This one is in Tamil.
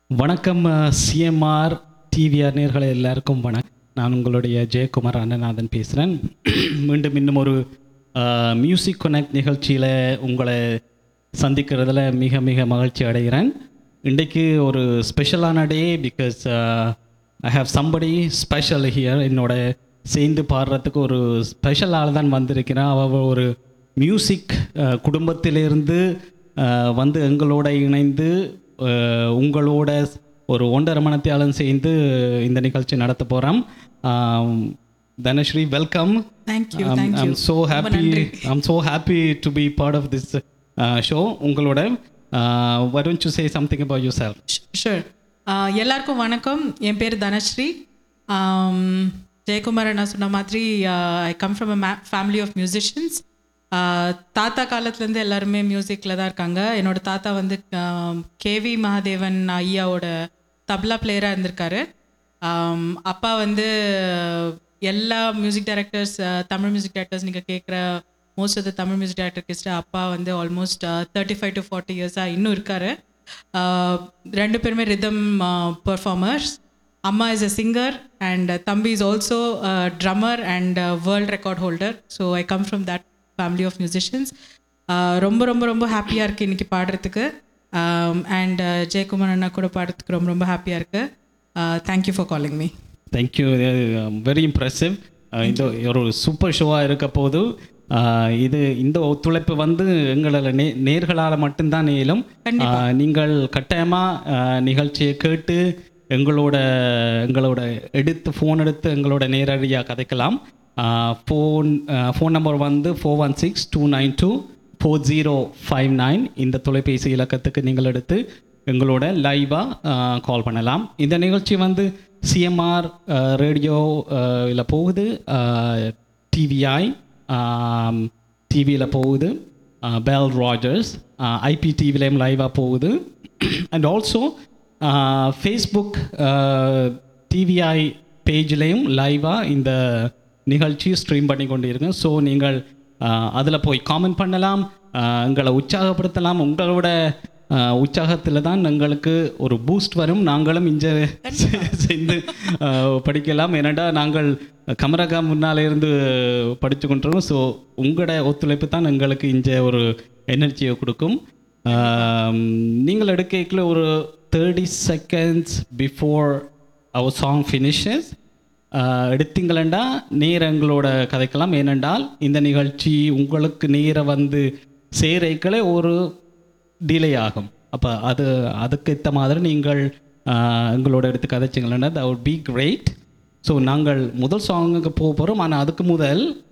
வணக்கம் சிஎம்ஆர் டிவிஆர் நேர்களை எல்லாருக்கும் வணக்கம் நான் உங்களுடைய ஜெயக்குமார் அண்ணநாதன் பேசுகிறேன் மீண்டும் இன்னும் ஒரு மியூசிக் கனெக்ட் நிகழ்ச்சியில் உங்களை சந்திக்கிறதுல மிக மிக மகிழ்ச்சி அடைகிறேன் இன்றைக்கு ஒரு ஸ்பெஷலான day because I have somebody special here என்னோட சேர்ந்து பாடுறதுக்கு ஒரு ஸ்பெஷல் ஆள் தான் வந்திருக்கிறேன் அவ ஒரு மியூசிக் குடும்பத்திலிருந்து அஹ், வந்து எங்களோட இணைந்து அஹ், உங்களோட ஒரு ஒன்றரை மணத்தியாலும் சேர்ந்து இந்த நிகழ்ச்சி நடத்த போகிறோம் Dhanashree welcome Thank you, I'm, thank I'm you. so ரொம்ப happy நன்றி. I'm so happy to be part of this uh, show உங்களோட uh, why don't you say something about yourself sure எல்லாருக்கும் வணக்கம் என் பேர் தனஸ்ரீ Um, ஜெயக்குமார் அண்ணா சொன்ன மாதிரி I come from a family of musicians தாத்தா காலத்துலேருந்து எல்லாருமே மியூசிக்கில் தான் இருக்காங்க என்னோட தாத்தா வந்து கேவி மகாதேவன் ஐயாவோட தப்லா பிளேயராக இருந்திருக்காரு Um, அப்பா வந்து எல்லா music directors Tamil music directors நீங்கள் கேட்குற most of the Tamil music director கிஸ்ட்டு அப்பா வந்து almost thirty five to forty இயர்ஸாக இன்னும் இருக்காரு Uh, ரெண்டு பேருமே rhythm performers amma is a singer and thambi is also drummer and world record holder so I come from that family of musicians ரொம்ப ரொம்ப ரொம்ப ஹாப்பியாக இருக்குது இன்றைக்கி பாடுறதுக்கு அண்ட் ஜெயக்குமார் அண்ணா கூட பாடுறதுக்கு ரொம்ப ரொம்ப ஹாப்பியாக இருக்குது thank you for calling me thank you very impressive இந்த ஒரு சூப்பர் ஷோவாக இருக்க போது uh, இது இந்த ஒத்துழைப்பு வந்து எங்களால் நே நேர்களால் மட்டும்தான் இயலும் Uh, நீங்கள் கட்டாயமாக நிகழ்ச்சியை கேட்டு எங்களோட எங்களோட எடுத்து ஃபோன் எடுத்து எங்களோட நேரடியாக கதைக்கலாம் ஃபோன் ஃபோன் நம்பர் வந்து four one six two nine two four zero five nine இந்த தொலைபேசி இலக்கத்துக்கு நீங்கள் எடுத்து எங்களோட லைவாக கால் பண்ணலாம் இந்த நிகழ்ச்சி வந்து சிஎம்ஆர் ரேடியோ இதில் போகுது டிவிஐ டிவியில் போகுது பெல் ராஜர்ஸ் ஐபி டிவிலையும் லைவாக போகுது அண்ட் ஆல்சோ ஃபேஸ்புக் டிவிஐ பேஜ்லேயும் லைவாக இந்த நிகழ்ச்சி ஸ்ட்ரீம் பண்ணி கொண்டு இருக்கு ஸோ நீங்கள் அதில் போய் காமெண்ட் பண்ணலாம் ஆஹ் எங்களை உற்சாகப்படுத்தலாம் உங்களோட உற்சாகத்தில் தான் எங்களுக்கு ஒரு பூஸ்ட் வரும் நாங்களும் இங்கே சேர்ந்து ஆஹ் படிக்கலாம் ஏனடா நாங்கள் கமரகா முன்னாலே இருந்து படித்து கொண்டிருக்கோம் ஸோ உங்களோட ஒத்துழைப்பு தான் எங்களுக்கு இங்கே ஒரு எனர்ஜியை கொடுக்கும் ஆம், நீங்கள் எடுக்கல ஒரு தேர்ட்டி செகண்ட்ஸ் பிஃபோர் அவர் சாங் ஃபினிஷஸ் எடுத்தீங்களா நேர எங்களோட கதைக்கலாம் ஏனென்றால் இந்த நிகழ்ச்சி உங்களுக்கு நேர வந்து சேரைக்களே ஒரு டிலே ஆகும் அப்போ அது அதுக்கேற்ற மாதிரி நீங்கள் ஆஹ், எங்களோட எடுத்து கதைச்சிங்களா that would be great so நாங்கள் முதல் சாங்குக்கு போக போகிறோம் ஆனால் அதுக்கு முதல்